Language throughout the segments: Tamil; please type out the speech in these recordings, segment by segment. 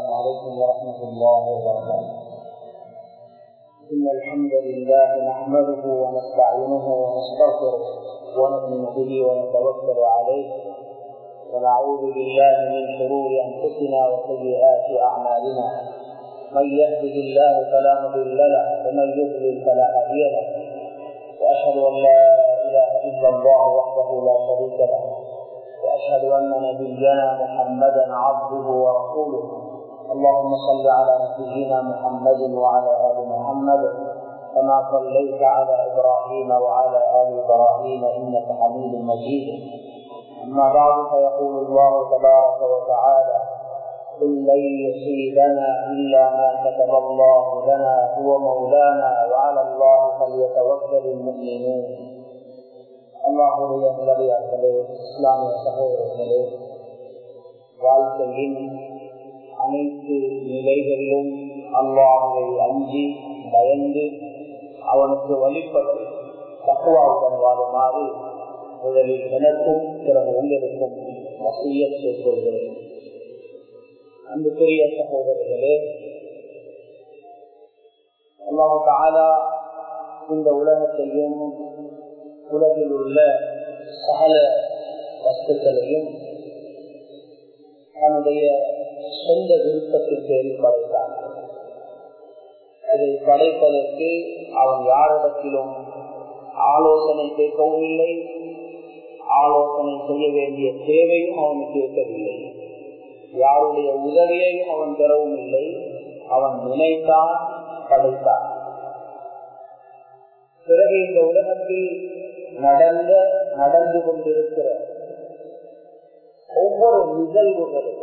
عليكم ورحمة الله وبركاته إن الحمد لله نحمده ونستعينه ونستغفره ونؤمن به ونتوكل عليه ونعوذ بالله من شرور أنفسنا وسيئات أعمالنا من يهده الله فلا مضل له ومن يضلل فلا هادي له وأشهد أن لا إله إلا الله وحده لا شريك له واشهد ان نبينا محمدا عبده ورسوله اللهم صل على نبينا محمد وعلى ال محمد كما صليت على ابراهيم وعلى ال ابراهيم انك حميد مجيد اما بعد فيقول الله تبارك وتعالى قل لن يصيبنا الا ما كتب الله لنا هو مولانا وعلى الله فليتوكل المؤمنون அல்லாஹுடைய நிலவியார்களே இஸ்லாமிய சகோதரர்களே வாழ்க்கையின் அனைத்து நிலைகளிலும் அல்லாஹுவை அஞ்சி பயந்து அவனுக்கு வழிபட்டு தக்குவாவுடன் வாழுமாறு முதலில் எனக்கும் பிறகு உங்களுக்கும் வசிய செய்கிறேன் அன்புக்குரிய சகோதரர்களே அல்லாஹு தாலா இந்த உலகத்தையும் உலகில் உள்ள சகல வஸ்துக்களையும் தன்னுடைய சொந்த விருப்பத்தின் பேரில் படைத்தான் இதை படைப்பதற்கு அவன் யாரிடத்திலும் ஆலோசனை கேட்கவும் இல்லை ஆலோசனை செய்ய வேண்டிய தேவையும் அவனுக்கு இருக்கவில்லை யாருடைய உதவியையும் அவன் பெறவும் இல்லை அவன் நினைத்தான் படைத்தான் பிறகு இந்த உலகத்தில் நடந்த நடந்து கொண்டிருக்கிற ஒவ்வொரு நிகழ்வுகளும்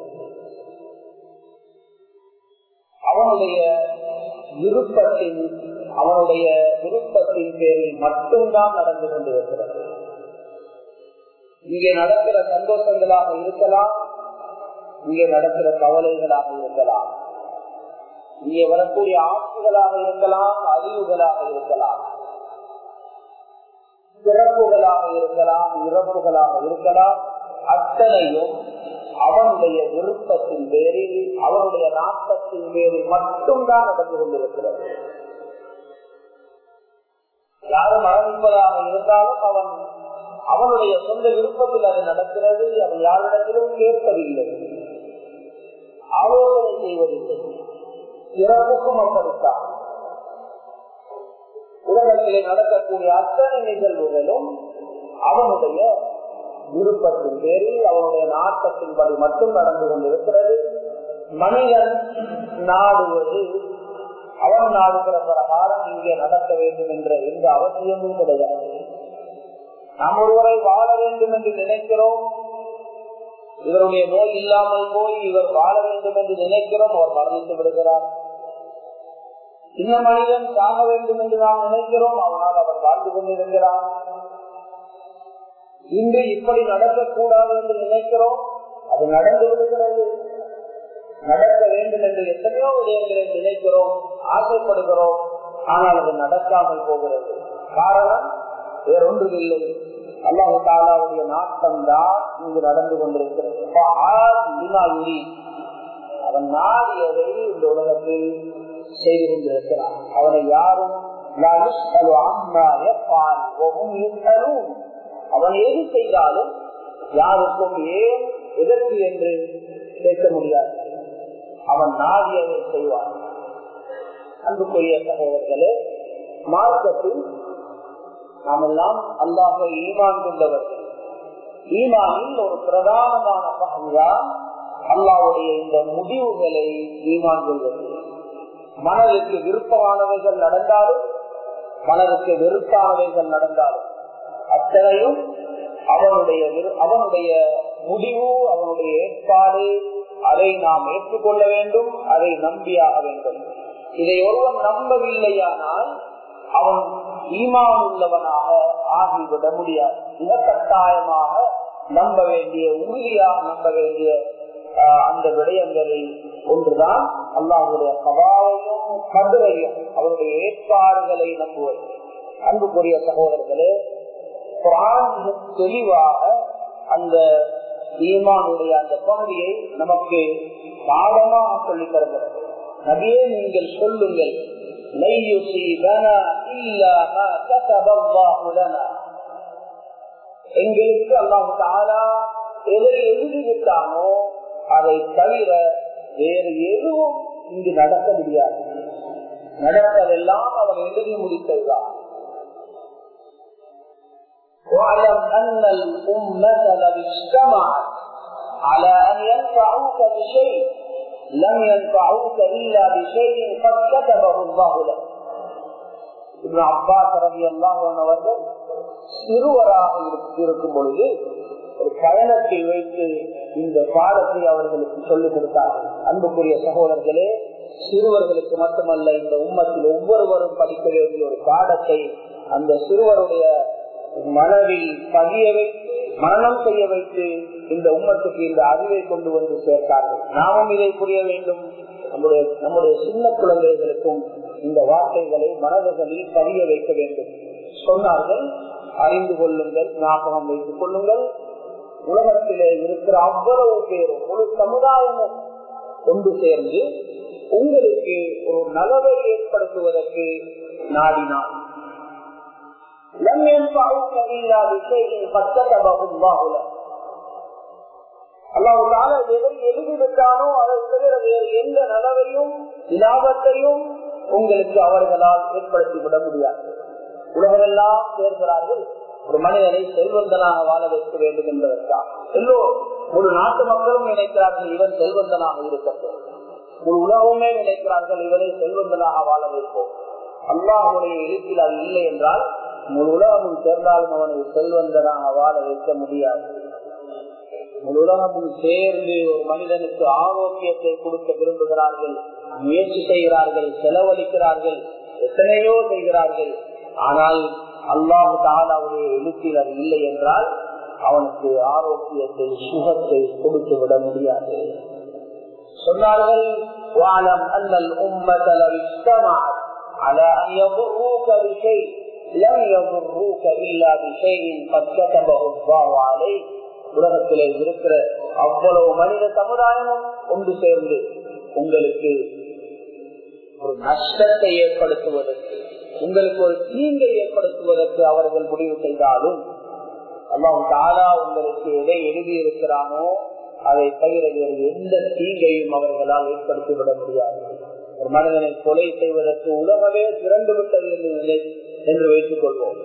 அவனுடைய விருப்பத்தின் அவனுடைய விருப்பத்தின் பேரில் மட்டும்தான் நடந்து கொண்டிருக்கிறது இங்கே நடக்கிற சந்தோஷங்களாக இருக்கலாம் இங்கே நடக்கிற கவலைகளாக இருக்கலாம் இங்கே வரக்கூடிய ஆட்சிகளாக இருக்கலாம் அறிவுகளாக இருக்கலாம் பிறப்புகளாக இருக்கலாம் இறப்புகளாக இருக்கலாம் அத்தனையும் அவனுடைய விருப்பத்தின் பேரில் அவனுடைய நாட்டத்தின் பேரில் மட்டும்தான் நடந்து கொண்டிருக்கிறது யாரும் மரணிப்பதாக இருந்தாலும் அவன் அவனுடைய சொந்த விருப்பத்தில் அது நடக்கிறது அவன் யாரிடத்திலும் கேட்பதில்லை ஆலோசனை செய்வதில்லை இறப்புக்கும் அப்படித்தான் உலகத்திலே நடக்கக்கூடிய அத்தனை நிகழ்வுகளும் அவனுடைய விருப்பத்தின் பேரில் அவனுடைய நாட்டத்தின்படி மட்டும் நடந்து கொண்டிருக்கிறது மனிதன் நாடுவது அவன் நாடுகிற பிரகாரம் இங்கே நடக்க வேண்டும் என்ற எந்த அவசியமும் கிடையாது நாம் ஒருவரை வாழ வேண்டும் என்று நினைக்கிறோம் இவருடைய நோய் இல்லாமல் போய் இவர் வாழ வேண்டும் என்று நினைக்கிறோம் அவர் மரணித்து விடுகிறார் இந்த மனிதன் சாக வேண்டும் என்று நாம் நினைக்கிறோம் அவனால் அவர் வாழ்ந்து கொண்டிருக்கிறார் இன்று இப்படி நடக்கக்கூடாது என்று நினைக்கிறோம் அது நடந்து விடுகிறது நடக்க வேண்டும் என்று எத்தனையோ விடயங்களை நினைக்கிறோம் ஆசைப்படுகிறோம் ஆனால் அது நடக்காமல் போகிறது காரணம் வேறொன்றுமில்லை அல்லாஹு தாலாவுடைய நாட்டம் தான் இங்கு நடந்து கொண்டிருக்கிறது அவன் நாடியதை இந்த உலகத்தில் செய்து கொண்டிருக்கிறான் அவனை யாரும் அவன் எது செய்தாலும் யாருக்கும் ஏன் எதற்கு என்று கேட்க முடியாது அவன் நாடியதை செய்வான் அன்புக்குரிய சகோதரர்களே மார்க்கத்தில் நாம் எல்லாம் அல்லாஹ ஈமான் கொண்டவர்கள் ஈமானில் ஒரு பிரதானமான பகுதிதான் அல்லாவுடைய இந்த முடிவுகளை ஈமான் கொள்வது மனதுக்கு விருப்பமானவைகள் நடந்தாலும் மனதுக்கு வெறுப்பானவைகள் நடந்தாலும் அத்தனையும் அவனுடைய அவனுடைய முடிவு அவனுடைய ஏற்பாடு அதை நாம் ஏற்றுக்கொள்ள வேண்டும் அதை நம்பியாக வேண்டும் இதை ஒருவன் நம்பவில்லையானால் அவன் ஈமான் உள்ளவனாக ஆகிவிட முடியாது மிக கட்டாயமாக நம்ப வேண்டிய உறுதியாக நம்ப வேண்டிய அந்த விடயங்களில் ஒன்றுதான் அல்லாஹுடைய சபாவையும் கதிரையும் அவருடைய ஏற்பாடுகளை நம்புவது அன்புக்குரிய சகோதரர்களே குரான் தெளிவாக அந்த ஈமானுடைய அந்த பகுதியை நமக்கு பாடமாக சொல்லி தருகிறது நபியே நீங்கள் சொல்லுங்கள் எங்களுக்கு அல்லாஹு தாலா எதை எழுதிவிட்டானோ அதை தவிர வேறு எதுவும் இங்கு நடக்க முடியாது நடப்பதெல்லாம் அவன் எழுதி முடித்ததுதான் واعلم أن الأمة لو اجتمعت على أن ينفعوك بشيء لم ينفعوك إلا بشيء قد كتبه الله لك ابن عباس رضي الله عنه அவர்கள் சிறுவராக இருக்கும் பொழுது ஒரு பயணத்தில் வைத்து இந்த பாடத்தை அவர்களுக்கு சொல்லிக் கொடுத்தார்கள் அன்புக்குரிய சகோதரர்களே சிறுவர்களுக்கு மட்டுமல்ல இந்த உம்மத்தில் ஒவ்வொருவரும் படிக்க வேண்டிய ஒரு பாடத்தை அந்த சிறுவருடைய மனதில் பதிய வைத்து மரணம் செய்ய வைத்து இந்த உம்மத்துக்கு இந்த அறிவை கொண்டு வந்து சேர்த்தார்கள் நாமும் இதை புரிய வேண்டும் நம்முடைய நம்முடைய சின்ன குழந்தைகளுக்கும் இந்த வார்த்தைகளை மனதுகளில் பதிய வைக்க வேண்டும் சொன்னார்கள் அறிந்து கொள்ளுங்கள் ஞாபகம் வைத்துக் கொள்ளுங்கள் உலகத்திலே இருக்கிற அவ்வளவு பேரும் முழு சமுதாயமும் கொண்டு சேர்ந்து உங்களுக்கு ஒரு நலவை ஏற்படுத்துவதற்கு நாடினார் لم ينفعوك إلا بشيء قد كتبه الله لك அல்லாவுக்காக எதை எழுதிவிட்டானோ அதை தவிர வேறு எந்த நலவையும் இலாபத்தையும் உங்களுக்கு அவர்களால் ஏற்படுத்தி விட முடியாது உலகமெல்லாம் சேர்கிறார்கள் ஒரு மனிதனை செல்வந்தனாக வாழ வைக்க வேண்டும் என்பதற்காக எல்லோரும் ஒரு நாட்டு மக்களும் நினைக்கிறார்கள் இவன் செல்வந்தனாக இருக்கட்டும் ஒரு உலகமே நினைக்கிறார்கள் இவனை செல்வந்தனாக வாழ வைப்போம் அல்லாஹுடைய எழுத்தில் அது இல்லை என்றால் முழு உலகமும் சேர்ந்தாலும் அவனை செல்வந்தனாக வாழ வைக்க முடியாது முழு உலகமும் சேர்ந்து ஒரு மனிதனுக்கு ஆரோக்கியத்தை கொடுக்க விரும்புகிறார்கள் முயற்சி செய்கிறார்கள் செலவழிக்கிறார்கள் எத்தனையோ செய்கிறார்கள் ஆனால் அல்லாஹு தாலாவுடைய எழுத்தில் அது இல்லை என்றால் அவனுக்கு ஆரோக்கியத்தை சுகத்தை கொடுத்து விட முடியாது சொன்னார்கள் வாழம் அண்ணல் உம்மதல் على أن يضروك بشيء لم يضروك إلا بشيء قد كتبه الله عليك உலகத்திலே இருக்கிற அவ்வளவு மனித சமுதாயமும் ஒன்று சேர்ந்து உங்களுக்கு ஒரு நஷ்டத்தை ஏற்படுத்துவதற்கு உங்களுக்கு ஒரு தீங்கை ஏற்படுத்துவதற்கு அவர்கள் முடிவு செய்தாலும் அல்லாம் தாரா உங்களுக்கு எதை எழுதியிருக்கிறானோ அதை தவிர வேறு எந்த தீங்கையும் அவர்களால் ஏற்படுத்திவிட முடியாது ஒரு மனிதனை கொலை செய்வதற்கு உலகமே திறந்து விட்டது என்று என்று வைத்துக் கொள்வோம்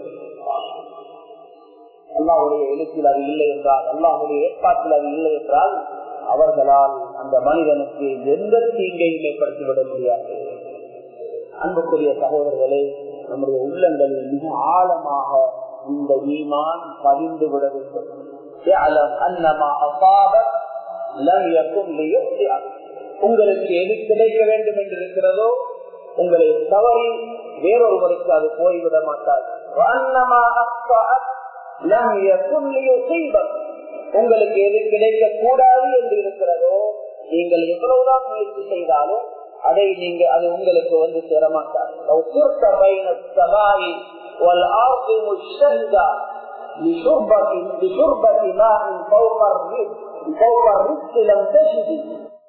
அல்லாவுடைய எழுத்தில் அது இல்லை என்றால் அல்லாஹுடைய ஏற்பாட்டில் அது இல்லை என்றால் அவர்களால் அந்த மனிதனுக்கு எந்த தீங்கையும் ஏற்படுத்திவிட முடியாது அன்புக்குரிய சகோதரர்களே நம்முடைய உள்ளங்களில் மிக ஆழமாக இந்த ஈமான் பதிந்து விட வேண்டும் உங்களுக்கு எது கிடைக்க வேண்டும் என்று இருக்கிறதோ உங்களை தவறி வேறொருவருக்கு அது போய்விட மாட்டார் உங்களுக்கு எது கிடைக்க கூடாது என்று இருக்கிறதோ நீங்கள் எவ்வளவுதான் முயற்சி செய்தாலும் அதை நீங்க அது உங்களுக்கு வந்து சேரமாட்டார் بشربة ماء فوق الرزق فوق الرزق لم تجد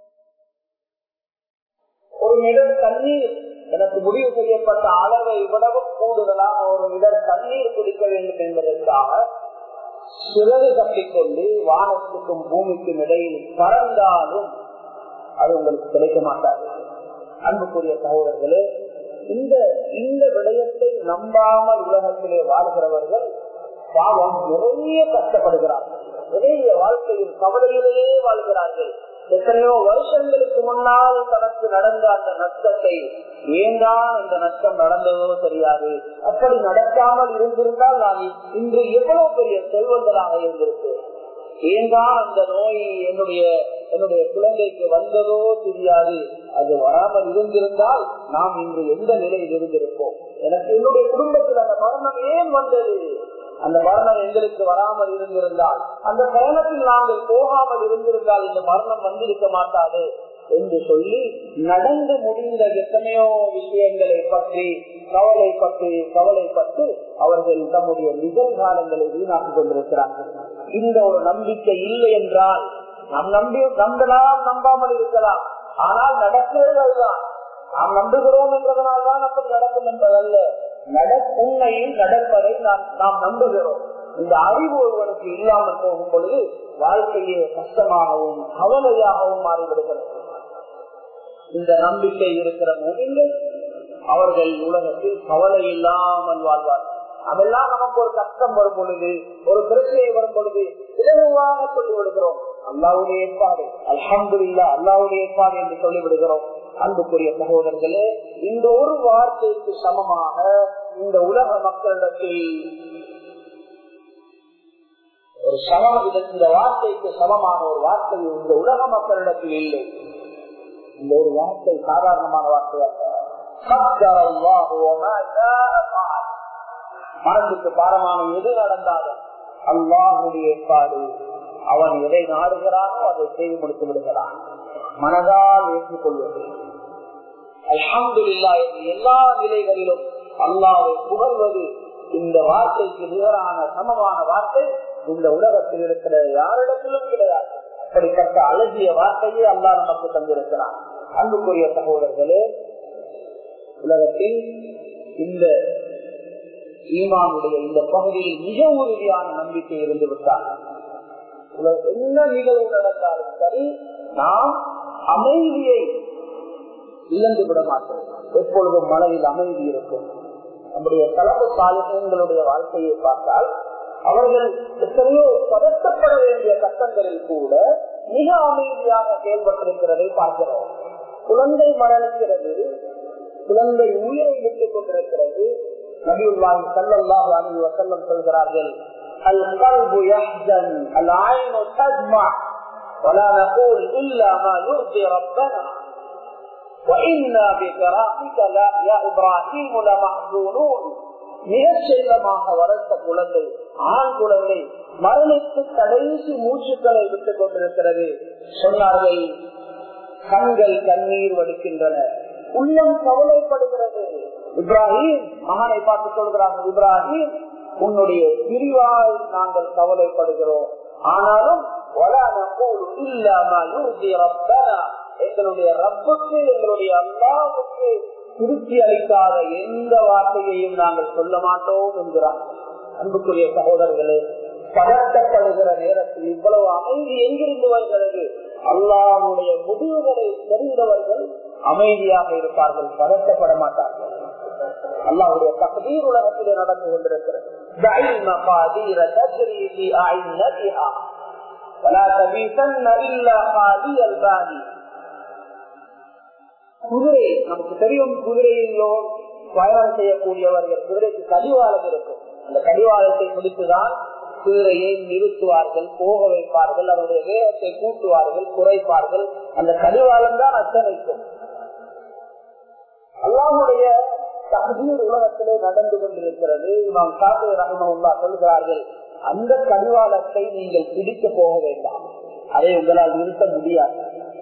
ஒரு மிடர் தண்ணீர் எனக்கு முடிவு செய்யப்பட்ட அளவை விடவும் கூடுதலாக ஒரு மிடர் தண்ணீர் குடிக்க வேண்டும் என்பதற்காக சிறகு தப்பிக்கொண்டு வானத்துக்கும் பூமிக்கும் இடையில் பறந்தாலும் அது உங்களுக்கு கிடைக்க மாட்டாது அன்புக்குரிய சகோதரர்களே இந்த இந்த விடயத்தை நம்பாமல் உலகத்திலே வாழ்கிறவர்கள் பாவம் நிறைய கஷ்டப்படுகிறார்கள் நிறைய வாழ்க்கையில் கவலையிலேயே வாழ்கிறார்கள் எத்தனையோ வருஷங்களுக்கு முன்னால் தனக்கு நடந்த அந்த நஷ்டத்தை ஏன்தான் அந்த நஷ்டம் நடந்ததோ தெரியாது அப்படி நடக்காமல் இருந்திருந்தால் நான் இன்று எவ்வளவு பெரிய செல்வந்தராக இருந்திருப்பேன் ஏன்தான் அந்த நோய் என்னுடைய என்னுடைய குழந்தைக்கு வந்ததோ தெரியாது அது வராமல் இருந்திருந்தால் நாம் இன்று எந்த நிலையில் இருந்திருப்போம் எனக்கு என்னுடைய குடும்பத்தில் அந்த மரணம் ஏன் வந்தது அந்த மரணம் எங்களுக்கு வராமல் இருந்திருந்தால் அந்த பயணத்தில் நாங்கள் போகாமல் இருந்திருந்தால் இந்த மரணம் வந்திருக்க மாட்டாது என்று சொல்லி நடந்து முடிந்த எத்தனையோ விஷயங்களை பற்றி கவலைப்பட்டு கவலைப்பட்டு அவர்கள் தம்முடைய நிகழ்காலங்களை வீணாக்கிக் கொண்டிருக்கிறார்கள் இந்த ஒரு நம்பிக்கை இல்லை என்றால் நம் நம்பி நம்பலாம் நம்பாமல் இருக்கலாம் ஆனால் நடக்கிறது அதுதான் நாம் நம்புகிறோம் என்பதனால் தான் அப்படி நடக்கும் என்பதல்ல நட உண்மையில் நடப்பதை நாம் நாம் நம்புகிறோம் இந்த அறிவு ஒருவனுக்கு இல்லாமல் போகும் பொழுது வாழ்க்கையே கஷ்டமாகவும் கவலையாகவும் மாறிவிடுகிறது இந்த நம்பிக்கை இருக்கிற மூவிங்கள் அவர்கள் உலகத்தில் கவலை இல்லாமல் வாழ்வார்கள் அதெல்லாம் நமக்கு ஒரு கஷ்டம் வரும் பொழுது ஒரு பிரச்சனை வரும் பொழுது இலகுவாக சொல்லி விடுகிறோம் அல்லாவுடைய ஏற்பாடு அல்ஹம்து இல்லா அல்லாவுடைய ஏற்பாடு என்று சொல்லிவிடுகிறோம் அன்புக்குரிய சகோதரர்களே இந்த ஒரு வார்த்தைக்கு சமமாக இந்த உலக மக்களிடத்தில் ஒரு சமம் இந்த வார்த்தைக்கு சமமான ஒரு வார்த்தை இந்த உலக மக்களிடத்தில் இல்லை இந்த ஒரு வார்த்தை சாதாரணமான வார்த்தையாக மனதுக்கு பாரமான எது நடந்தாலும் அல்லாஹுடைய ஏற்பாடு அவன் எதை நாடுகிறானோ அதை செய்து முடித்து விடுகிறான் மனதால் ஏற்றுக்கொள்வது அல்ஹம்து என்று எல்லா நிலைகளிலும் அல்லாவை புகழ்வது இந்த வார்த்தைக்கு நிகரான சமமான வார்த்தை இந்த உலகத்தில் இருக்கிற யாரிடத்திலும் கிடையாது அப்படிப்பட்ட அழகிய வார்த்தையை அல்லா நமக்கு தந்திருக்கிறான் அன்புக்குரிய சகோதரர்களே உலகத்தில் இந்த ஈமானுடைய இந்த பகுதியில் மிக உறுதியான நம்பிக்கை இருந்து விட்டார் என்ன நிகழ்வு நடந்தாலும் சரி நாம் அமைதியை இழந்து விட மாட்டோம் எப்பொழுதும் மனதில் அமைதி இருக்கும் நம்முடைய தலப்பு சாலிகளுடைய வாழ்க்கையை பார்த்தால் அவர்கள் எத்தனையோ பதட்டப்பட வேண்டிய கட்டங்களில் கூட மிக அமைதியாக செயல்பட்டிருக்கிறதை பார்க்கிறோம் குழந்தை மரணிக்கிறது குழந்தை உயிரை விட்டுக் கொண்டிருக்கிறது நபியுல்லாஹி ஸல்லல்லாஹு அலைஹி வஸல்லம் சொல்கிறார்கள் القلب يحزن العين تدمع ولا نقول إلا ما يرضي ربنا وإنا بفراقك لا يا إبراهيم لمحزونون மிகச் செல்லமாக வளர்த்த குழந்தை ஆண் குழந்தை மரணித்து கடைசி மூச்சுக்களை விட்டுக் கொண்டிருக்கிறது சொன்னார்கள் கண்கள் கண்ணீர் வடிக்கின்றன உள்ளம் கவலைப்படுகிறது இப்ராஹிம் மகனை பார்த்து சொல்கிறார்கள் இப்ராஹிம் உன்னுடைய பிரிவால் நாங்கள் கவலைப்படுகிறோம் ஆனாலும் எங்களுடைய ரப்புக்கு எங்களுடைய அல்லாவுக்கு திருப்தி அளிக்காத எந்த வார்த்தையையும் நாங்கள் சொல்ல மாட்டோம் என்கிறார் அன்புக்குரிய சகோதரர்களே பதட்டப்படுகிற நேரத்தில் இவ்வளவு அமைதி எங்கிருந்து வருகிறது அல்லாவுடைய முடிவுகளை தெரிந்தவர்கள் அமைதியாக இருப்பார்கள் பதட்டப்பட மாட்டார்கள் அல்லாவுடைய தகுதீர் உலகத்திலே நடந்து கொண்டிருக்கிறது குதிரை நமக்கு தெரியும் குதிரையிலோ பயணம் செய்யக்கூடியவர்கள் குதிரைக்கு கடிவாளம் இருக்கும் அந்த கடிவாளத்தை முடித்துதான் குதிரையை நிறுத்துவார்கள் போக வைப்பார்கள் அவருடைய வேகத்தை கூட்டுவார்கள் குறைப்பார்கள் அந்த கடிவாளம் தான் அச்சனைக்கும் அல்லாவுடைய தகுதியில் உலகத்திலே நடந்து கொண்டிருக்கிறது நாம் காட்டு ரகமல்லா சொல்கிறார்கள் அந்த கடிவாளத்தை நீங்கள் பிடிக்க போக வேண்டாம் அதை உங்களால் நிறுத்த முடியாது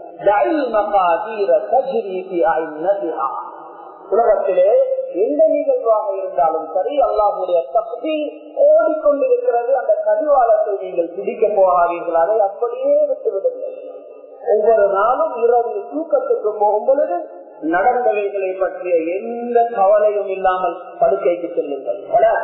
உலகத்திலே எந்த நிகழ்வாக இருந்தாலும் சரி அல்லாஹுடைய சக்தி ஓடிக்கொண்டிருக்கிறது அந்த கடிவாளத்தை நீங்கள் பிடிக்க போகாதீர்கள் அதை அப்படியே விட்டுவிடுங்கள் ஒவ்வொரு நாளும் இரவு தூக்கத்துக்கு போகும் பொழுது நடந்தவைகளை பற்றிய எந்த கவலையும் இல்லாமல் படுக்கைக்கு செல்லுங்கள்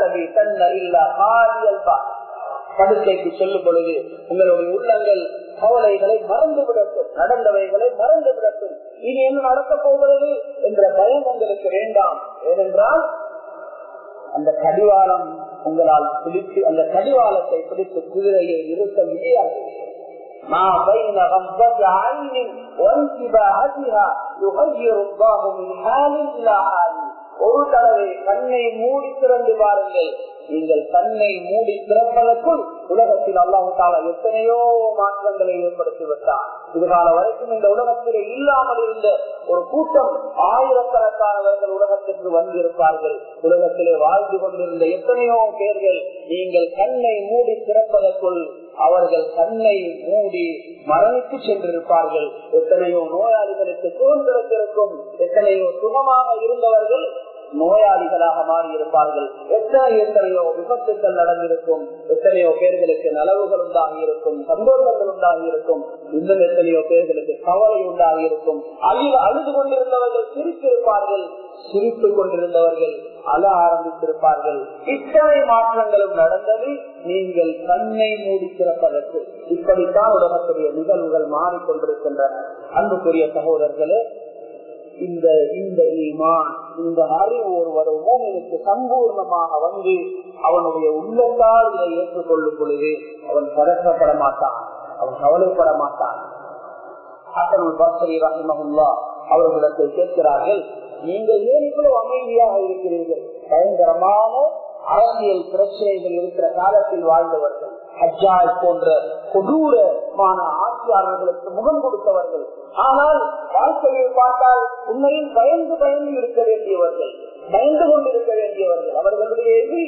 படுக்கைக்கு செல்லும் பொழுது உங்களுடைய உள்ளங்கள் கவலைகளை மறந்து விடட்டும் நடந்தவைகளை மறந்து விடட்டும் இனி என்ன நடக்கப் போகிறது என்ற பயம் உங்களுக்கு வேண்டாம் ஏனென்றால் அந்த கடிவாளம் உங்களால் பிடித்து அந்த கடிவாளத்தை பிடித்து குதிரையை இருக்க முடியாது ما بين غمضة عين وانتباهتها يغير الله من حال إلى حال ஒரு தடவை கண்ணை மூடி திறந்து பாருங்கள் நீங்கள் கண்ணை மூடி திறப்பதற்குள் உலகத்தில் அல்லாஹு தாலா எத்தனையோ மாற்றங்களை ஏற்படுத்தி விட்டார் இதுகால வரைக்கும் இந்த உலகத்திலே இல்லாமல் இருந்த ஒரு கூட்டம் ஆயிரக்கணக்கானவர்கள் உலகத்திற்கு வந்திருப்பார்கள் உலகத்திலே வாழ்ந்து கொண்டிருந்த எத்தனையோ பேர்கள் நீங்கள் கண்ணை மூடி திறப்பதற்குள் அவர்கள் கண்ணை மூடி மரணித்து சென்றிருப்பார்கள் எத்தனையோ நோயாளிகளுக்கு சுதந்திரத்திற்கும் எத்தனையோ சுகமாக இருந்தவர்கள் நோயாளிகளாக மாறி இருப்பார்கள் எத்தனை எத்தனையோ விபத்துக்கள் நடந்திருக்கும் எத்தனையோ பேர்களுக்கு நலவுகள் உண்டாகி இருக்கும் சந்தோஷங்கள் உண்டாகி இருக்கும் இன்னும் எத்தனையோ பேர்களுக்கு கவலை உண்டாகி இருக்கும் அழிவு அழுது கொண்டிருந்தவர்கள் சிரித்திருப்பார்கள் சிரித்துக் கொண்டிருந்தவர்கள் அழ ஆரம்பித்திருப்பார்கள் இத்தனை மாற்றங்களும் நடந்தது நீங்கள் கண்ணை மூடி திறப்பதற்கு இப்படித்தான் உலகத்துடைய நிகழ்வுகள் மாறிக்கொண்டிருக்கின்றன அன்புக்குரிய சகோதரர்களே இந்த இந்த ஈமான் இந்த அறிவு ஒருவர் மூமினுக்கு சம்பூர்ணமாக வந்து அவனுடைய உள்ளத்தால் இதை ஏற்றுக்கொள்ளும் பொழுது அவன் பதற்றப்பட மாட்டான் அவன் கவலைப்பட மாட்டான் அத்தனுள் பசரி ரஹிமகுல்லா அவர்களிடத்தில் கேட்கிறார்கள் நீங்கள் ஏன் இவ்வளவு அமைதியாக இருக்கிறீர்கள் பயங்கரமான அரசியல் பிரச்சனைகள் இருக்கிற காலத்தில் வாழ்ந்தவர்கள் ஹஜ்ஜாய் போன்ற கொடூரமான ஆட்சியாளர்களுக்கு முகம் கொடுத்தவர்கள் ஆனால் வாழ்க்கையை பார்த்தால் உண்மையில் பயந்து பயந்து இருக்க வேண்டியவர்கள் பயந்து கொண்டிருக்க வேண்டியவர்கள் அவர்களுடைய எதிரி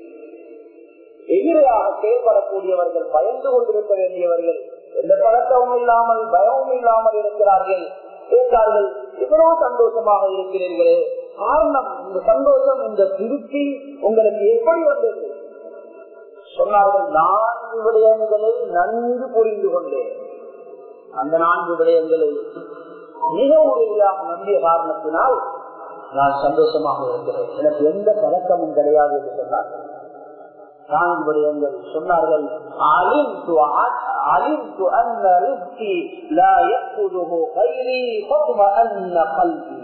எதிராக செயல்படக்கூடியவர்கள் பயந்து கொண்டிருக்க வேண்டியவர்கள் எந்த பழக்கமும் இல்லாமல் பயமும் இல்லாமல் இருக்கிறார்கள் கேட்டார்கள் எவ்வளவு சந்தோஷமாக இருக்கிறீர்களே காரணம் இந்த சந்தோஷம் இந்த திருப்தி உங்களுக்கு எப்படி வந்தது சொன்னார்கள் நான்கு விடயங்களை நன்கு புரிந்து கொண்டேன் அந்த நான்கு விடயங்களை மிக உறுதியாக நம்பிய காரணத்தினால் நான் சந்தோஷமாக இருக்கிறேன் எனக்கு எந்த பழக்கமும் கிடையாது என்று சொன்னார்கள் நான்கு விடயங்கள் சொன்னார்கள் علمت أن رزقي لا يأخذه غيري فاطمأن قلبي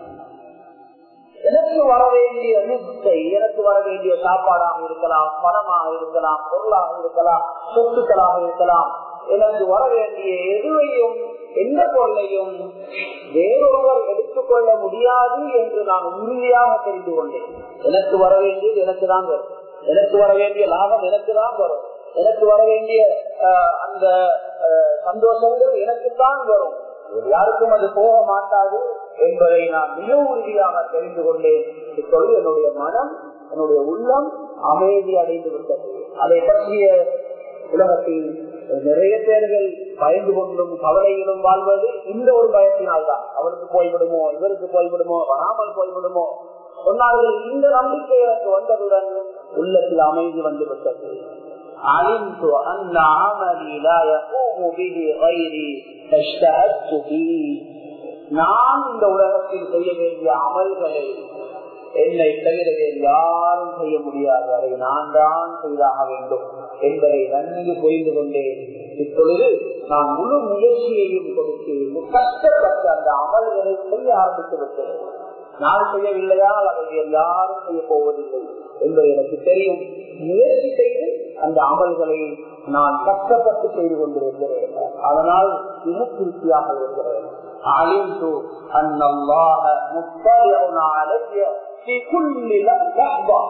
எனக்கு வர வேண்டிய ரிஸ்கை எனக்கு வர வேண்டிய சாப்பாடாக இருக்கலாம் பணமாக இருக்கலாம் பொருளாக இருக்கலாம் சொத்துக்களாக இருக்கலாம் எனக்கு வர வேண்டிய எதுவையும் எந்த பொருளையும் வேறொருவர் எடுத்துக்கொள்ள முடியாது என்று நான் உறுதியாக தெரிந்து கொண்டேன் எனக்கு வர வேண்டியது எனக்கு தான் வரும் எனக்கு வர வேண்டிய லாபம் எனக்கு தான் வரும் எனக்கு வர வேண்டிய அந்த சந்தோஷங்கள் எனக்குத்தான் வரும் யாருக்கும் அது போக மாட்டாது என்பதை நான் மிக உறுதியாக தெரிந்து கொண்டேன் இப்பொழுது என்னுடைய மனம் என்னுடைய உள்ளம் அமைதி அடைந்து விட்டது அதை பற்றிய உலகத்தில் நிறைய பேர்கள் பயந்து கொண்டும் கவலையிலும் வாழ்வது இந்த ஒரு பயத்தினால்தான் அவருக்கு போய்விடுமோ இவருக்கு போய்விடுமோ வராமல் போய்விடுமோ சொன்னார்கள் இந்த நம்பிக்கை எனக்கு வந்ததுடன் உள்ளத்தில் அமைதி வந்து விட்டது علمت أن عملي لا يقوم به غيري فاشتهدت فيه நான் இந்த உலகத்தில் செய்ய வேண்டிய அமல்களை என்னை தவிர வேறு யாரும் செய்ய முடியாது அதை நான் தான் செய்தாக வேண்டும் என்பதை நன்கு புரிந்து கொண்டேன் இப்பொழுது நான் முழு முயற்சியையும் கொடுத்து கஷ்டப்பட்டு அந்த அமல்களை செய்ய ஆரம்பித்து விட்டேன் நான் செய்யவில்லையால் அதை வேறு யாரும் செய்ய போவதில்லை என்பது எனக்கு தெரியும் முயற்சி செய்து அந்த அமல்களை நான் கஷ்டப்பட்டு செய்து கொண்டிருக்கிறேன் அதனால் மிக திருப்தியாக இருக்கிறேன் علمت أن الله مطلع علي في كل لحظة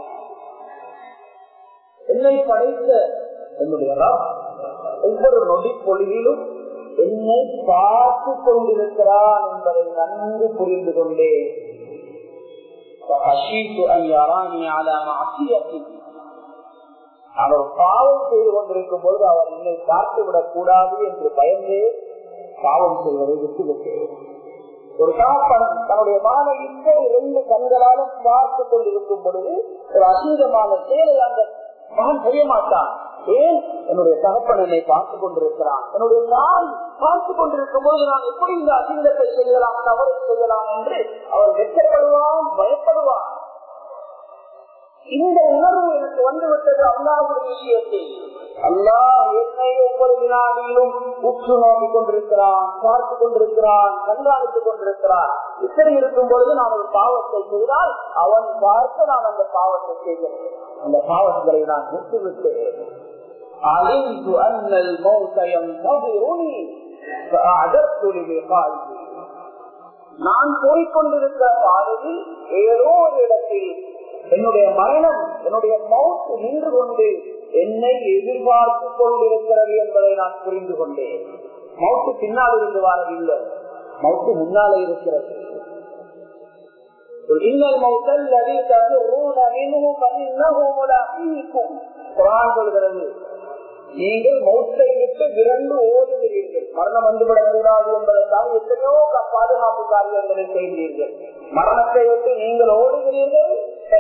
என்னை படைத்த என்னுடைய ஒவ்வொரு நொடி பொழுதிலும் என்னை பார்த்து கொண்டிருக்கிறான் என்பதை நன்கு புரிந்து கொண்டேன் அவர் பாவம் செய்து கொண்டிருக்கும் பொழுது அவர் என்னை பார்த்து விடக் கூடாது என்று பயந்தே பாவம் செய்வதை விட்டுவிட்டேன் ஒரு தாப்பன் தன்னுடைய மாலை இப்போது இரண்டு கண்களாலும் பார்த்து கொண்டிருக்கும் பொழுது ஒரு அசீதமான செயலை அந்த மகன் செய்ய மாட்டான் ஏன் என்னுடைய தகப்பன் என்னை பார்த்து கொண்டிருக்கிறான் என்னுடைய தாய் பார்த்து கொண்டிருக்கும் போது நான் எப்படி இந்த அசிங்கத்தை செய்யலாம் தவறு செய்யலாம் என்று அவர் வெற்றப்படுவான் பயப்படுவான் இந்த உணர்வு எனக்கு வந்துவிட்டது அல்லாவுடைய விஷயத்தில் அல்லாஹ் என்னை ஒவ்வொரு வினாடியிலும் உற்று நோக்கிக் கொண்டிருக்கிறான் பார்த்து கொண்டிருக்கிறான் கண்காணித்துக் கொண்டிருக்கிறான் இப்படி இருக்கும் பொழுது நான் ஒரு பாவத்தை செய்தால் அவன் பார்த்து நான் அந்த பாவத்தை செய்கிறேன் அந்த பாவங்களை நான் விட்டுவிட்டேன் علمت أن الموت ينتظرني فأعددت للقائه நான் போய்கொண்டிருக்கிற பாதையில் ஏதோ ஒரு இடத்தில் என்னுடைய மரணம் என்னுடைய மவுத்து நின்று கொண்டு என்னை எதிர்பார்த்து கொண்டிருக்கிறது என்பதை நான் புரிந்து கொண்டேன் மவுத்து பின்னால் இருந்து வரவில்லை மவுத்து முன்னாலே இருக்கிறது இன்னல் மௌத்தல் லதி தகுரூன மின்ஹு ஃபஇன்னஹு முலாகீக்கும் குர்ஆன் சொல்கிறது நீங்கள் மௌத்தை விட்டு விரண்டு ஓடுகிறீர்கள் செய்கிறீர்கள் மரணம் வந்துவிடக் கூடாது என்பதற்காக எத்தனையோ பாதுகாப்பு காரியங்களை செய்கிறீர்கள் மரணத்தை விட்டு நீங்கள் ஓடுகிறீர்கள்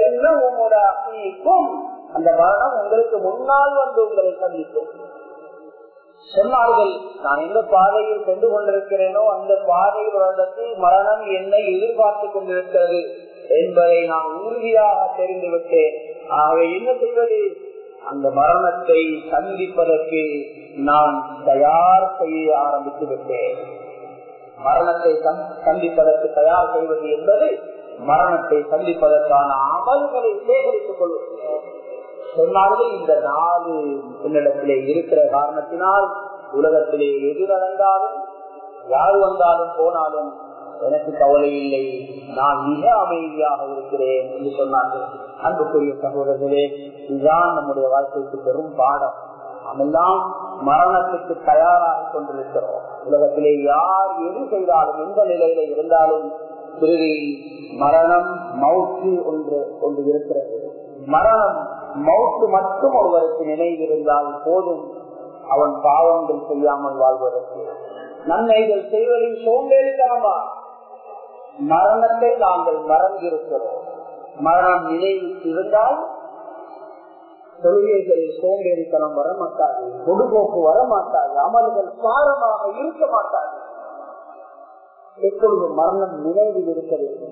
அந்த மரணம் உங்களுக்கு முன்னால் வந்து உங்களை சந்திக்கும் சொன்னார்கள் நான் எந்த பாதையில் சென்று கொண்டிருக்கிறேனோ அந்த பாதையில் வருடத்தில் மரணம் என்னை எதிர்பார்த்துக் கொண்டிருக்கிறது என்பதை நான் உறுதியாக தெரிந்து விட்டேன் ஆகவே என்ன செய்வது அந்த மரணத்தை சந்திப்பதற்கு நான் தயார் செய்ய ஆரம்பித்து விட்டேன் மரணத்தை சந்திப்பதற்கு தயார் செய்வது என்பது மரணத்தை சந்திப்பதற்கான அமல்களை சேகரித்துக் கொள்வது சொன்னார்கள் இந்த நாலு என்னிடத்திலே இருக்கிற காரணத்தினால் உலகத்திலே எது நடந்தாலும் யார் வந்தாலும் போனாலும் எனக்கு கவலை இல்லை நான் மிக அமைதியாக இருக்கிறேன் என்று சொன்னார்கள் அன்புக்குரிய சகோதரர்களே இதுதான் நம்முடைய வாழ்க்கைக்கு பெரும் பாடம் நாமெல்லாம் மரணத்துக்கு தயாராக கொண்டிருக்கிறோம் உலகத்திலே யார் எது செய்தாலும் எந்த நிலையில இருந்தாலும் பிறகு மரணம் மவுத்து ஒன்று ஒன்று இருக்கிறது மரணம் மவுத்து மட்டும் ஒருவருக்கு நினைவிருந்தால் போதும் அவன் பாவங்கள் செய்யாமல் வாழ்வதற்கு நன்மைகள் செய்வதில் சோம்பேறித்தனமா மரணத்தை நாங்கள் மறந்திருக்கிறோம் மரணம் நினைவுக்கு இருந்தால் தொழுகைகளில் சோம்பேறித்தனம் வரமாட்டாது பொடுபோக்கு வரமாட்டாது அமல்கள் சாரமாக இருக்க மாட்டாது எப்பொழுது மரணம் நினைவில் இருக்க வேண்டும்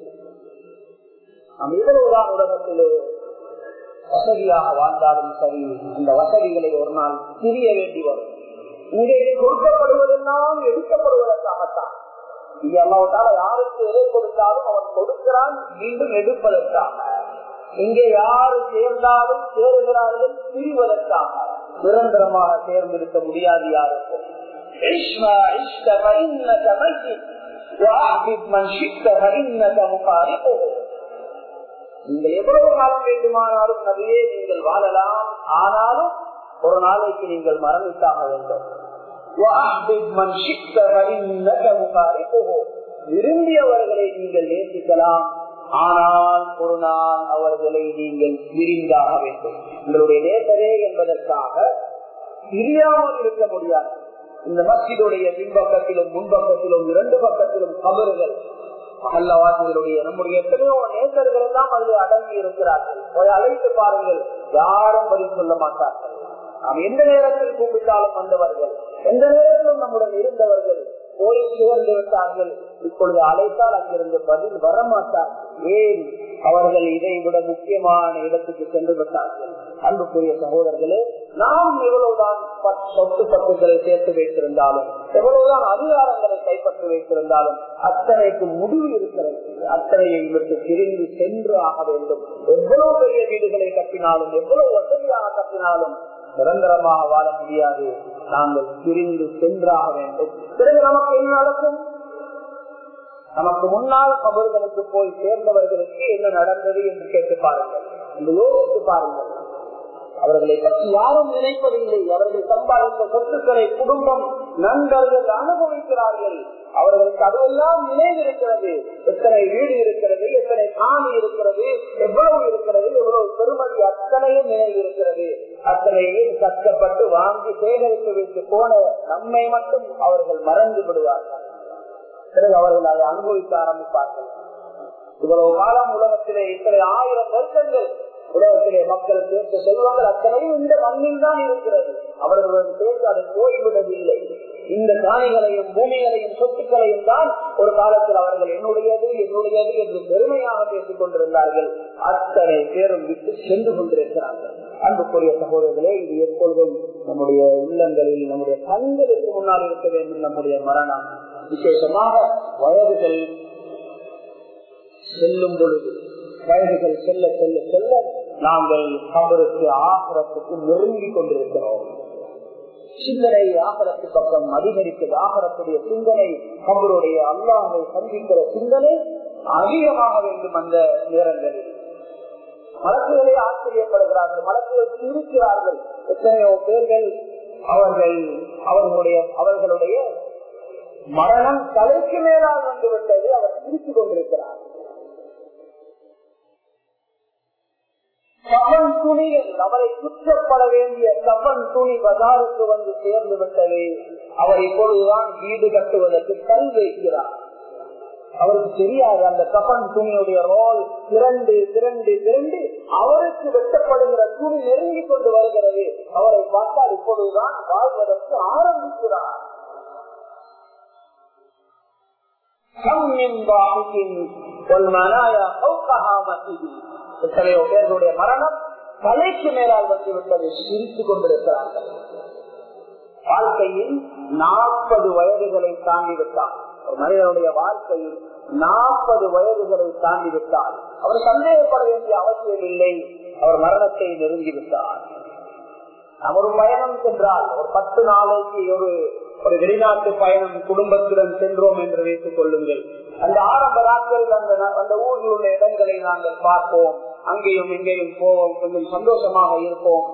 நாம் இவ்வளவுதான் உலகத்திலே வசதியாக வாழ்ந்தாலும் சரி அந்த வசதிகளை ஒரு நாள் பிரிய வேண்டி வரும் இங்கே கொடுக்கப்படுவதெல்லாம் எடுக்கப்படுவதற்காகத்தான் இங்கே அல்லாவட்டால யாருக்கு எதை கொடுத்தாலும் அவன் கொடுக்கிறான் மீண்டும் எடுப்பதற்காக இங்கே யாரு சேர்ந்தாலும் சேருகிறார்கள் பிரிவதற்காக நிரந்தரமாக சேர்ந்திருக்க முடியாது யாருக்கும் நீங்கள் எவ்வளவு காலம் வேண்டுமானாலும் நபியே நீங்கள் வாழலாம் ஆனாலும் ஒரு நாளைக்கு நீங்கள் மரணித்தாக வேண்டும் விரும்பியவர்களை நீங்கள் நேசிக்கலாம் ஆனால் ஒரு நாள் அவர்களை நீங்கள் விரிந்தாக வேண்டும் உங்களுடைய நேசரே என்பதற்காக பிரியாமல் இருக்க முடியாது இந்த மசிதுடைய பின்பக்கத்திலும் முன்பக்கத்திலும் இரண்டு பக்கத்திலும் கபறுகள் அல்லவாசிகளுடைய நம்முடைய எத்தனையோ நேசர்கள் எல்லாம் அதில் அடங்கி இருக்கிறார்கள் போய் அழைத்து பாருங்கள் யாரும் பதில் சொல்ல மாட்டார்கள் நாம் எந்த நேரத்தில் கூப்பிட்டாலும் வந்தவர்கள் எந்த நேரத்திலும் நம்முடன் இருந்தவர்கள் போய் சேர்ந்து விட்டார்கள் இப்பொழுது அழைத்தால் அங்கிருந்து பதில் வரமாட்டார் ஏன் அவர்கள் இதை விட முக்கியமான இடத்துக்கு சென்று விட்டார்கள் அன்புக்குரிய சகோதரர்களே நாம் எவ்வளவுதான் சொத்து பத்துக்களை சேர்த்து வைத்திருந்தாலும் எவ்வளவுதான் அதிகாரங்களை கைப்பற்றி வைத்திருந்தாலும் அத்தனைக்கு முடிவு இருக்கிறது அத்தனையை விட்டு பிரிந்து சென்று ஆக வேண்டும் எவ்வளவு பெரிய வீடுகளை கட்டினாலும் எவ்வளவு வசதியாக கட்டினாலும் நிரந்தரமாக வாழ முடியாது நாங்கள் பிரிந்து சென்றாக வேண்டும் பிறகு நமக்கு என்ன நடக்கும் நமக்கு முன்னால் கபர்களுக்கு போய் சேர்ந்தவர்களுக்கு என்ன நடந்தது என்று கேட்டு பாருங்கள் இந்த யோசித்து பாருங்கள் அவர்களை பற்றி யாரும் நினைப்பதில்லை அவர்கள் சம்பாதித்த சொத்துக்களை குடும்பம் நண்பர்கள் அனுபவிக்கிறார்கள் அவர்களுக்கு அதுவெல்லாம் நினைவிருக்கிறது எத்தனை வீடு இருக்கிறது எத்தனை காணி இருக்கிறது எவ்வளவு இருக்கிறது எவ்வளவு பெருமதி அத்தனையும் நினைவு இருக்கிறது அத்தனையும் கஷ்டப்பட்டு வாங்கி சேகரித்து வைத்து போன நம்மை மட்டும் அவர்கள் மறந்து விடுவார்கள் பிறகு அவர்கள் அதை அனுபவிக்க ஆரம்பிப்பார்கள் இவ்வளவு காலம் உலகத்திலே இத்தனை ஆயிரம் வருஷங்கள் உலகத்திலே மக்கள் சேர்த்து செல்வார்கள் அத்தனையும் இந்த மண்ணில் தான் இருக்கிறது அவர்களுடன் சேர்த்து அது போய்விடவில்லை இந்த காணிகளையும் பூமிகளையும் சொத்துக்களையும் தான் ஒரு காலத்தில் அவர்கள் என்னுடையது என்னுடையது என்று பெருமையாக பேசிக் கொண்டிருந்தார்கள் அத்தனை பேரும் விட்டு சென்று கொண்டிருக்கிறார்கள் அன்புக்குரிய சகோதரர்களே இது எப்பொழுதும் நம்முடைய உள்ளங்களில் நம்முடைய கண்களுக்கு முன்னால் இருக்க வேண்டும் நம்முடைய மரணம் விசேஷமாக வயதுகள் செல்லும் பொழுது வயதுகள் செல்ல செல்ல செல்ல நாங்கள் கபருக்கு ஆகரத்துக்கு நெருங்கி கொண்டிருக்கிறோம் சிந்தனை ஆகரத்து பக்கம் அதிகரிக்கிறது ஆகரத்துடைய சிந்தனை கபருடைய அல்லாஹை சந்திக்கிற சிந்தனை அதிகமாக வேண்டும் அந்த நேரங்களில் மலக்குகளே ஆச்சரியப்படுகிறார்கள் மலக்குகள் சிரிக்கிறார்கள் எத்தனையோ பேர்கள் அவர்கள் அவர்களுடைய அவர்களுடைய மரணம் தலைக்கு மேலால் வந்துவிட்டது அவர் சிரித்துக் கொண்டிருக்கிறார் கபன் துணிகள் அவரை குற்றப்பட வேண்டிய கபன் துணி பஜாருக்கு வந்து சேர்ந்து விட்டது அவர் இப்பொழுதுதான் வீடு கட்டுவதற்கு கல் வைக்கிறார் அவருக்கு தெரியாது அந்த கபன் துணியுடைய ரோல் திரண்டு திரண்டு திரண்டு அவருக்கு வெட்டப்படுகிற துணி நெருங்கி கொண்டு வருகிறது அவரை பார்த்தால் இப்பொழுதுதான் வாழ்வதற்கு ஆரம்பிக்கிறார் எத்தனையோ பேர்களுடைய மரணம் தலைக்கு மேலால் வந்துவிட்டதை சிரித்துக் கொண்டிருக்கிறார்கள் வாழ்க்கையில் நாற்பது வயதுகளை தாண்டி விட்டார் ஒரு மனிதனுடைய வாழ்க்கையில் நாற்பது வயதுகளை தாண்டி விட்டார் அவர் சந்தேகப்பட வேண்டிய அவசியம் இல்லை அவர் மரணத்தை நெருங்கிவிட்டார் நாம் ஒரு பயணம் சென்றால் ஒரு பத்து நாளைக்கு ஒரு ஒரு வெளிநாட்டு பயணம் குடும்பத்துடன் சென்றோம் என்று வைத்துக் கொள்ளுங்கள் அந்த ஆரம்ப நாட்களில் அந்த அந்த ஊரில் உள்ள இடங்களை நாங்கள் பார்ப்போம் அங்கேயும் இங்கேயும் போவோம் கொஞ்சம் சந்தோஷமாக இருப்போம்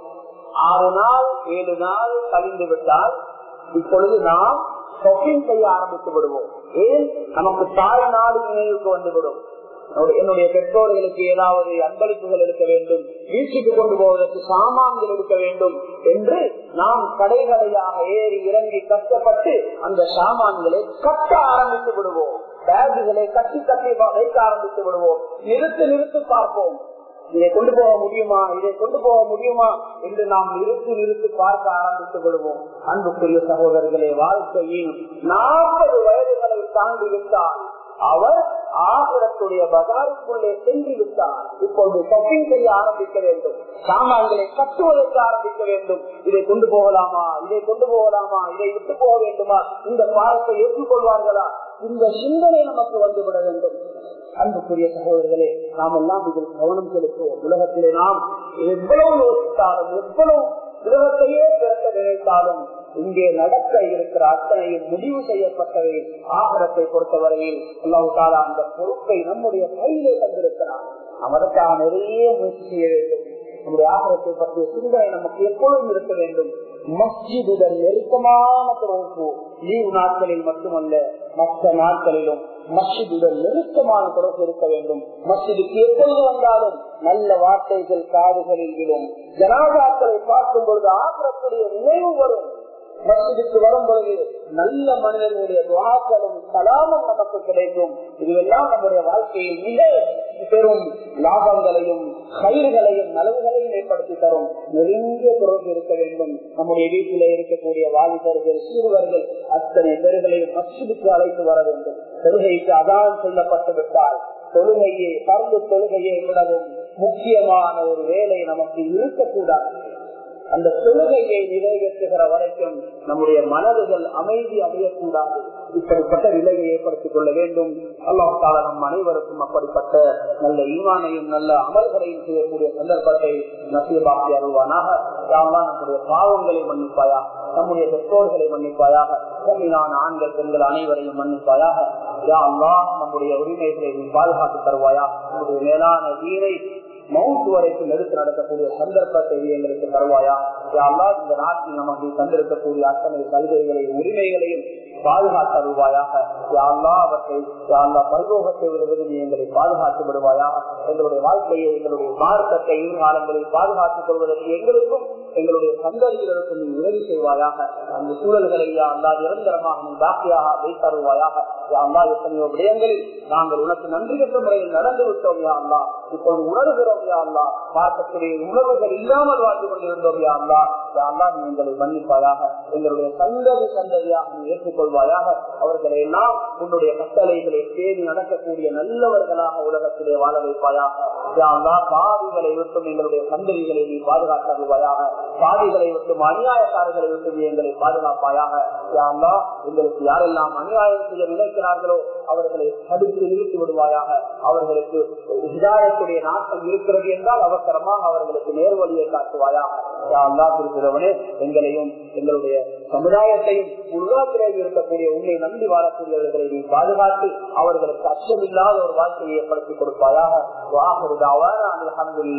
ஆறு நாள் ஏழு நாள் கழிந்து விட்டால் இப்பொழுது நாம் ஷாப்பிங் செய்ய ஆரம்பித்து விடுவோம் ஏன் நமக்கு தாய் நாடு நினைவுக்கு வந்துவிடும் என்னுடைய பெற்றோர்களுக்கு ஏதாவது அன்பளிப்புகள் எடுக்க வேண்டும் வீட்டுக்கு கொண்டு போவதற்கு சாமான்கள் எடுக்க வேண்டும் என்று நாம் கடைகடையாக ஏறி இறங்கி கஷ்டப்பட்டு அந்த சாமான்களை கட்ட ஆரம்பித்து விடுவோம் பேகுகளை கட்டி கட்டி வைக்க ஆரம்பித்து விடுவோம் நிறுத்து நிறுத்து பார்ப்போம் இதை கொண்டு போக முடியுமா இதை கொண்டு போக முடியுமா என்று நாம் நிறுத்தி நிறுத்தி பார்க்க ஆரம்பித்து விடுவோம் அன்புக்குரிய சகோதரர்களே வாழ்க்கையில் நாற்பது வயதுகளை தாண்டி விட்டால் அவர் ஆகரத்துடைய பஜாருக்குள்ளே சென்று விட்டார் இப்பொழுது ஷாப்பிங் செய்ய ஆரம்பிக்க வேண்டும் சாமான்களை கட்டுவதற்கு ஆரம்பிக்க வேண்டும் இதை கொண்டு போகலாமா இதை கொண்டு போகலாமா இதை விட்டு போக வேண்டுமா இந்த பாடத்தை ஏற்றுக்கொள்வார்களா இந்த சிந்தனை நமக்கு வந்துவிட வேண்டும் அன்புக்குரிய சகோதரர்களே நாம் எல்லாம் இதில் கவனம் செலுத்துவோம் உலகத்திலே நாம் எவ்வளவு யோசித்தாலும் எவ்வளவு உலகத்தையே பிறக்க நினைத்தாலும் இங்கே நடக்க இருக்கிற அத்தனையும் முடிவு செய்யப்பட்டவை ஆகரத்தை பொறுத்தவரையில் அல்லாஹால அந்த பொறுப்பை நம்முடைய கையிலே தந்திருக்கிறார் நாம் அதற்காக நிறைய முயற்சி செய்ய வேண்டும் நம்முடைய ஆகரத்தை பற்றிய சிந்தனை நமக்கு எப்பொழுதும் இருக்க வேண்டும் மஸ்ஜிதுடன் நெருக்கமான தொடர்பு லீவு நாட்களில் மட்டுமல்ல மற்ற நாட்களிலும் மஸ்ஜிதுடன் நெருக்கமான தொடர்பு இருக்க வேண்டும் மஸ்ஜிதுக்கு எப்பொழுது வந்தாலும் நல்ல வார்த்தைகள் காதுகளில் விடும் ஜனாதாக்களை பார்க்கும் பொழுது ஆகரத்துடைய நினைவு வரும் மஸ்ஜிதுக்கு வரும் பொழுது நல்ல மனிதர்களுடைய துவாக்களும் கலாமும் நமக்கு கிடைக்கும் இதுவெல்லாம் நம்முடைய வாழ்க்கையில் மிக பெரும் லாபங்களையும் கயிறுகளையும் நலவுகளையும் ஏற்படுத்தி தரும் நெருங்கிய தொடர்பு இருக்க வேண்டும் நம்முடைய வீட்டிலே இருக்கக்கூடிய வாலிபர்கள் சிறுவர்கள் அத்தனை பேர்களையும் மஸ்ஜிதுக்கு அழைத்து வர வேண்டும் தொழுகைக்கு அதான் சொல்லப்பட்டு விட்டால் தொழுகையை பரந்து தொழுகையை விடவும் முக்கியமான ஒரு வேலை நமக்கு இருக்கக்கூடாது அந்த தொழுகையை நிறைவேற்றுகிற வரைக்கும் நம்முடைய மனதுகள் அமைதி அடையக்கூடாது இப்படிப்பட்ட நிலையை ஏற்படுத்திக் கொள்ள வேண்டும் அல்லாஹால நம் அனைவருக்கும் அப்படிப்பட்ட நல்ல ஈமானையும் நல்ல அமல்களையும் செய்யக்கூடிய சந்தர்ப்பத்தை நசீபாக்கி அருள்வானாக யாரெல்லாம் நம்முடைய பாவங்களை மன்னிப்பாயா நம்முடைய பெற்றோர்களை மன்னிப்பாயாக கம்மியான ஆண்கள் பெண்கள் அனைவரையும் மன்னிப்பாயாக யா அல்லா நம்முடைய உரிமைகளை நீ பாதுகாத்து தருவாயா நம்முடைய மேலான வீரை மவுண்ட் வரைக்கும் எடுத்து நடக்கக்கூடிய சந்தர்ப்பத்தை எங்களுக்கு தருவாயா யாரா இந்த நாட்டில் நமக்கு தந்திருக்கக்கூடிய அத்தனை சலுகைகளையும் உரிமைகளையும் பாதுகாத்தருவாயாக யாரா அவற்றை யாரா பரிலோகத்தை விடுவது நீ எங்களை பாதுகாத்து விடுவாயாக எங்களுடைய வாழ்க்கையை எங்களுடைய மார்க்கத்தை காலங்களில் பாதுகாத்துக் கொள்வதற்கு எங்களுக்கும் எங்களுடைய சந்ததிகளுக்கும் நீ உதவி செய்வாயாக அந்த சூழல்களை யாரா நிரந்தரமாக நீ பாக்கியாக வைத்தருவாயாக யாரா எத்தனையோ விடயங்களில் நாங்கள் உனக்கு நன்றி பெற்ற முறையில் நடந்து விட்டோம் யாரா இப்போது உணர்கிறோம் யாரா பார்க்கக்கூடிய உணவுகள் இல்லாமல் வாழ்ந்து கொண்டிருந்தோம் யாரா யாரா நீ எங்களை மன்னிப்பாயாக எங்களுடைய சந்ததி சந்ததியாக நீ ஏற்றுக்கொள்வாயாக அவர்களை எல்லாம் உன்னுடைய கட்டளைகளை தேடி நடக்கக்கூடிய நல்லவர்களாக உலகத்திலே வாழ வைப்பாயாக யாரா பாவிகளை விட்டும் எங்களுடைய சந்ததிகளை நீ பாதுகாத்தருவாயாக பாவிகளை விட்டும் அநியாயக்காரர்களை விட்டும் நீ எங்களை பாதுகாப்பாயாக யாரா எங்களுக்கு யாரெல்லாம் அநியாயம் செய்ய நினைக்கிறார்களோ அவர்களை தடுத்து நிறுத்தி விடுவாயாக அவர்களுக்கு ஹிதாயத்துடைய நாட்டம் இருக்கிறது என்றால் அவசரமாக அவர்களுக்கு நேர்வழியை காட்டுவாயாக திருக்கிறவனே எங்களையும் எங்களுடைய சமுதாயத்தையும் உருவாக்கிலே இருக்கக்கூடிய உண்மை நம்பி வாழக்கூடியவர்களை நீ பாதுகாத்து அவர்களுக்கு அச்சமில்லாத ஒரு வாழ்க்கையை ஏற்படுத்தி கொடுப்பாயாக வாகுதாவான